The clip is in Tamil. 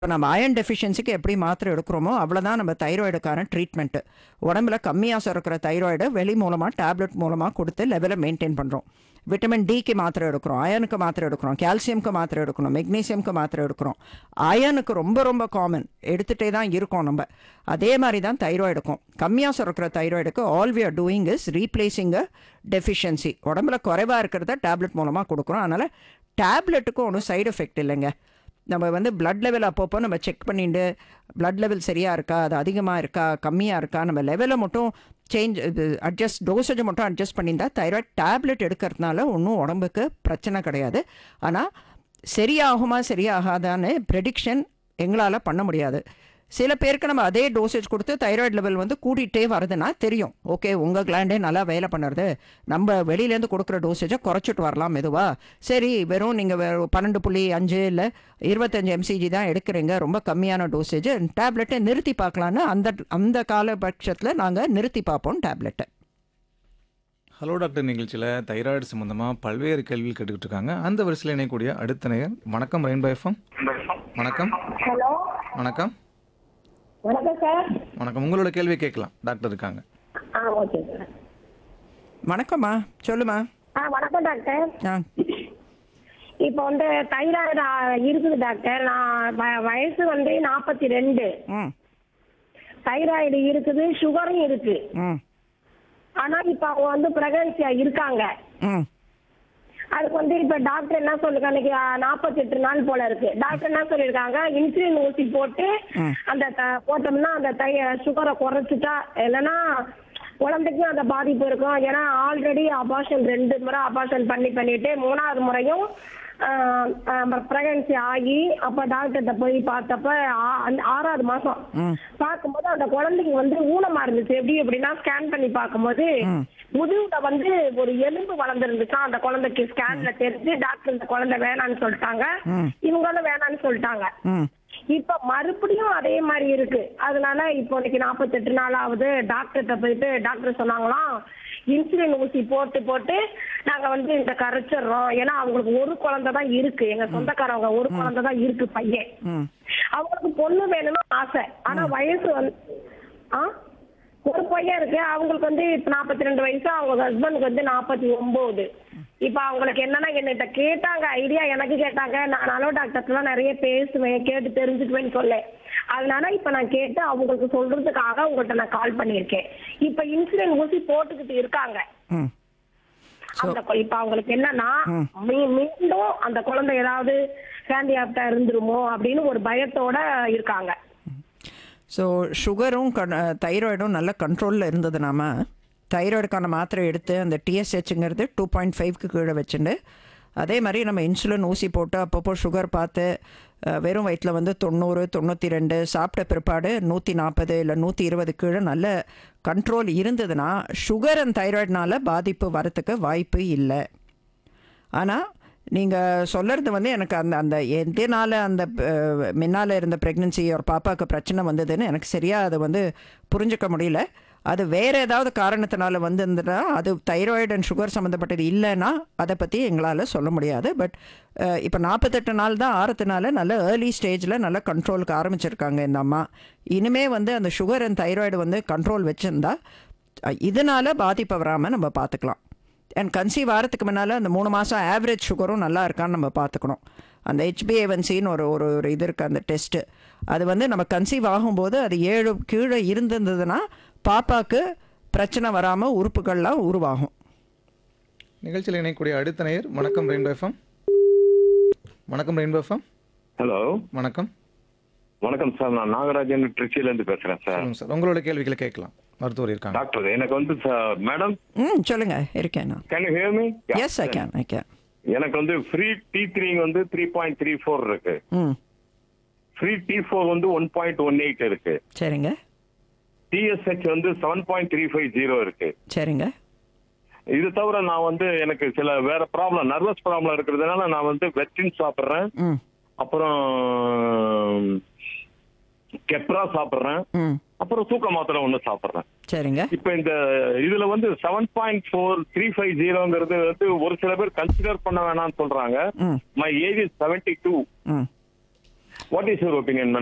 இப்போ நம்ம அயன் டெஃபிஷியன்சிக்கு எப்படி மாத்திரை எடுக்கிறோமோ அவ்வளோதான் நம்ம தைராய்டுக்கான ட்ரீட்மெண்ட்டு உடம்புல கம்மியாக சுரக்கிற தைராய்டை வெளி மூலமாக டேப்லெட் மூலமாக கொடுத்து லெவலை மெயின்டைன் பண்ணுறோம் விட்டமின் டிக்கு மாத்திரை எடுக்கிறோம் அயனுக்கு மாத்திரை எடுக்கிறோம் கால்சியம்க்கு மாத்திரை எடுக்கணும் மெக்னீசியம்க்கு மாத்திரை எடுக்கிறோம் அயனுக்கு ரொம்ப ரொம்ப காமன் எடுத்துகிட்டே தான் இருக்கோம் நம்ம அதே மாதிரி தான் தைராய்டுக்கும் கம்மியாக சுரக்கிற தைராய்டுக்கு all we are doing is replacing a deficiency உடம்புல குறைவாக இருக்கிறத டேப்லெட் மூலமாக கொடுக்குறோம் அதனால் டேப்லெட்டுக்கும் ஒன்றும் சைடு எஃபெக்ட் இல்லைங்க நம்ம வந்து பிளட் லெவல் அப்பப்போ நம்ம செக் பண்ணிட்டு பிளட் லெவல் சரியாக இருக்கா அது அதிகமாக இருக்கா கம்மியாக இருக்கா நம்ம லெவலை மட்டும் சேஞ்ச் இது அட்ஜஸ்ட் டோசேஜை மட்டும் அட்ஜஸ்ட் பண்ணியிருந்தா தைராய்டு டேப்லெட் எடுக்கிறதுனால ஒன்றும் உடம்புக்கு பிரச்சனை கிடையாது ஆனால் சரியாகுமா சரியாகாதான்னு ப்ரெடிக்ஷன் எங்களால் பண்ண முடியாது சில பேருக்கு நம்ம அதே டோசேஜ் கொடுத்து தைராய்டு லெவல் வந்து கூட்டிகிட்டே வருதுன்னா தெரியும் ஓகே உங்கள் கிளாண்டே நல்லா வேலை பண்ணுறது நம்ம வெளியிலேருந்து கொடுக்குற டோசேஜை குறைச்சிட்டு வரலாம் மெதுவாக சரி வெறும் நீங்கள் பன்னெண்டு புள்ளி அஞ்சு இல்லை இருபத்தஞ்சு எம்சிஜி தான் எடுக்கிறீங்க ரொம்ப கம்மியான டோசேஜ் டேப்லெட்டை நிறுத்தி பார்க்கலான்னு அந்த அந்த காலபட்சத்தில் நாங்கள் நிறுத்தி பார்ப்போம் டேப்லெட்டை ஹலோ டாக்டர் நிகழ்ச்சியில் தைராய்டு சம்மந்தமாக பல்வேறு கேள்விகள் கேட்டுக்கிட்டு இருக்காங்க அந்த வரிசையில் இணையக்கூடிய அடுத்த நேயர் வணக்கம் ரெயின்போ எஃப்எம் வணக்கம் ஹலோ வணக்கம் வணக்கம் சார் வணக்கம் உங்களோட கேள்வி கேட்கலாம் டாக்டர் இருக்காங்க ஆ ஓகே சார் வணக்கம்மா சொல்லுமா ஆ வணக்கம் டாக்டர் ஆ இப்போ வந்து தைராய்டு இருக்குது டாக்டர் நான் வ- வயசு வந்து நாற்பத்தி ரெண்டு ம் தைராய்டு இருக்குது சுகரும் இருக்கு ம் ஆனா இப்போ அவங்க வந்து பிரெக்னன்சியா இருக்காங்க ம் அதுக்கு வந்து இப்ப டாக்டர் என்ன சொல்லுங்க அன்னைக்கு நாற்பத்தி எட்டு நாள் போல இருக்கு டாக்டர் என்ன சொல்லியிருக்காங்க இன்சுலின் ஊசி போட்டு ம். அந்த த- போட்டோம்னா அந்த தை சுகரை குறைச்சிட்டா இல்லைன்னா குழந்தைக்கும் அந்த பாதிப்பு இருக்கும் ஏன்னா ஆல்ரெடி அபார்ஷன் ரெண்டு முறை அபார்ஷன் பண்ணி பண்ணிட்டு மூணாவது முறையும் பிரெக்னன்சி ஆகி அப்ப டாக்டர்கிட்ட போய் பார்த்தப்ப ஆ- அந்த ஆறாவது மாசம் ம். பார்க்கும்போது அந்த குழந்தைக்கு வந்து ஊனமா இருந்துச்சு எப்படி எப்படின்னா ஸ்கேன் பண்ணி பார்க்கும்போது ம். முதுகுல வந்து ஒரு எலும்பு வளர்ந்துருந்துச்சா அந்த குழந்தைக்கு ஸ்கேன்ல தெரிஞ்சு டாக்டர் இந்த குழந்தை வேணாம்னு சொல்லிட்டாங்க ம். இவங்களும் வேணாம்னு சொல்லிட்டாங்க ம் இப்ப மறுபடியும் அதே மாதிரி இருக்கு அதனால இப்போ இன்னைக்கு நாற்பத்தெட்டு நாள் ஆகுது டாக்டர்கிட்ட போயிட்டு டாக்டர் சொன்னாங்களாம் இன்சுலின் ஊசி போட்டு போட்டு நாங்க வந்து இந்த கரைச்சிடுறோம் ஏன்னா அவங்களுக்கு ஒரு குழந்தை தான் இருக்கு எங்க சொந்தக்காரவங்க ஒரு குழந்தை தான் இருக்கு பையன் ம் அவங்களுக்கு பொண்ணு வேணும்னு ஆசை ஆனா வயசு வந்து ஆ ஒரு பையன் இருக்கு அவங்களுக்கு வந்து இப்ப நாற்பத்தி ரெண்டு வயசு அவங்க ஹஸ்பண்டுக்கு வந்து நாற்பத்தி ஒன்பது இப்ப அவங்களுக்கு என்னன்னா என்னிட்ட கேட்டாங்க ஐடியா எனக்கு கேட்டாங்க நான் அலோ டாக்டர்லாம் நிறைய பேசுவேன் கேட்டு தெரிஞ்சுக்குவேன்னு சொல்லேன் அதனால இப்ப நான் கேட்டு அவங்களுக்கு சொல்றதுக்காக உங்கள்கிட்ட நான் கால் பண்ணியிருக்கேன் இப்ப இன்சுலின் ஊசி போட்டுக்கிட்டு இருக்காங்க ம் அந்த கொ- இப்ப அவங்களுக்கு என்னன்னா ம். மீ- மீண்டும் அந்த குழந்தை ஏதாவது ஹேண்டியாப்டா இருந்துருமோ அப்படின்னு ஒரு பயத்தோட இருக்காங்க ஸோ சுகரும் கண் தைராய்டும் நல்ல கண்ட்ரோலில் இருந்ததுனாம தைராய்டுக்கான மாத்திரை எடுத்து அந்த டிஎஸ்ஹெச்ங்கிறது டூ பாயிண்ட் ஃபைவ்க்கு கீழே வச்சுண்டு அதே மாதிரி நம்ம இன்சுலின் ஊசி போட்டு அப்பப்போ சுகர் பார்த்து அஹ், வெறும் வயிற்றில் வந்து தொண்ணூறு தொண்ணூற்றி ரெண்டு சாப்பிட்ட பிற்பாடு நூற்றி நாற்பது இல்லை நூற்றி இருபது கீழே நல்ல கண்ட்ரோல் இருந்ததுன்னா சுகர் அண்ட் தைராய்டுனால பாதிப்பு வரத்துக்கு வாய்ப்பு இல்லை ஆனால் நீங்கள் சொல்கிறது வந்து எனக்கு அந்த அந்த எதனால அந்த முன்னால் இருந்த ப்ரெக்னென்சி ஒரு பாப்பாவுக்கு பிரச்சனை வந்ததுன்னு எனக்கு சரியாக அதை வந்து புரிஞ்சுக்க முடியல அது வேறு ஏதாவது காரணத்தினால வந்திருந்ததுன்னா அது தைராய்டு அண்ட் சுகர் சம்மந்தப்பட்டது இல்லைன்னா அதை பற்றி எங்களால் சொல்ல முடியாது பட் இப்போ நாற்பத்தெட்டு நாள் தான் ஆறதுனால நல்ல ஏர்லி ஸ்டேஜில் நல்ல கண்ட்ரோலுக்கு ஆரம்பிச்சிருக்காங்க இந்த அம்மா இனிமே வந்து அந்த சுகர் அண்ட் தைராய்டு வந்து கண்ட்ரோல் வச்சுருந்தா இதனால் பாதிப்பு வராமல் நம்ம பார்த்துக்கலாம் அண்ட் கன்சீவ் ஆகிறதுக்கு முன்னால் அந்த மூணு மாதம் ஆவரேஜ் சுகரும் நல்லா இருக்கான்னு நம்ம பார்த்துக்கணும் அந்த ஹெச்பிஏவன்சின்னு ஒரு ஒரு ஒரு இது இருக்குது அந்த டெஸ்ட்டு அது வந்து நம்ம கன்சீவ் ஆகும்போது அது ஏழு கீழே இருந்திருந்ததுன்னா பாப்பாக்கு பிரச்சனை வராமல் உறுப்புகள்லாம் உருவாகும் நிகழ்ச்சியில் இணையக்கூடிய அடுத்த நேயர் வணக்கம் ரெயின்போ எஃப்எம் வணக்கம் ரெயின்போ எஃப்எம் ஹலோ வணக்கம் வணக்கம் சார் நான் நாகராஜன் திருச்சியில இருந்து பேசுறேன் சார் சொல்லுங்க சார் உங்களோட கேள்விகளை கேட்கலாம் மருத்துவர் இருக்காங்க டாக்டர் எனக்கு வந்து சார் மேடம் ம் சொல்லுங்கள் இருக்கேன் நான் can you hear me yes I can I can எனக்கு வந்து ஃப்ரீ டி த்ரீ வந்து த்ரீ பாயிண்ட் த்ரீ ஃபோர் இருக்கு ம் ஃப்ரீ டி ஃபோர் வந்து ஒன் பாயிண்ட் ஒன் எயிட் இருக்கு சரிங்க டிஎஸ்ஹெச் வந்து seven point three five zero இருக்கு சரிங்க இது தவிர நான் வந்து எனக்கு சில வேற ப்ராப்ளம் நர்வஸ் ப்ராப்ளம் இருக்கிறதுனால நான் வந்து வெற்றின் சாப்பிட்றேன் ம் அப்புறம் கெப்ரா சாப்பிட்றேன் ம் அப்புறம் தூக்க மாத்திரை ஒன்று சாப்பிட்றேன் சரிங்க இப்ப இந்த இதுல வந்து seven point four three five ஜீரோங்கிறது வந்து ஒரு சில பேர் கன்சிடர் பண்ண வேணாம்னு சொல்றாங்க ம் my age is seventy two ம் வாட் இஸ் யுவர் ஒப்பீனியன்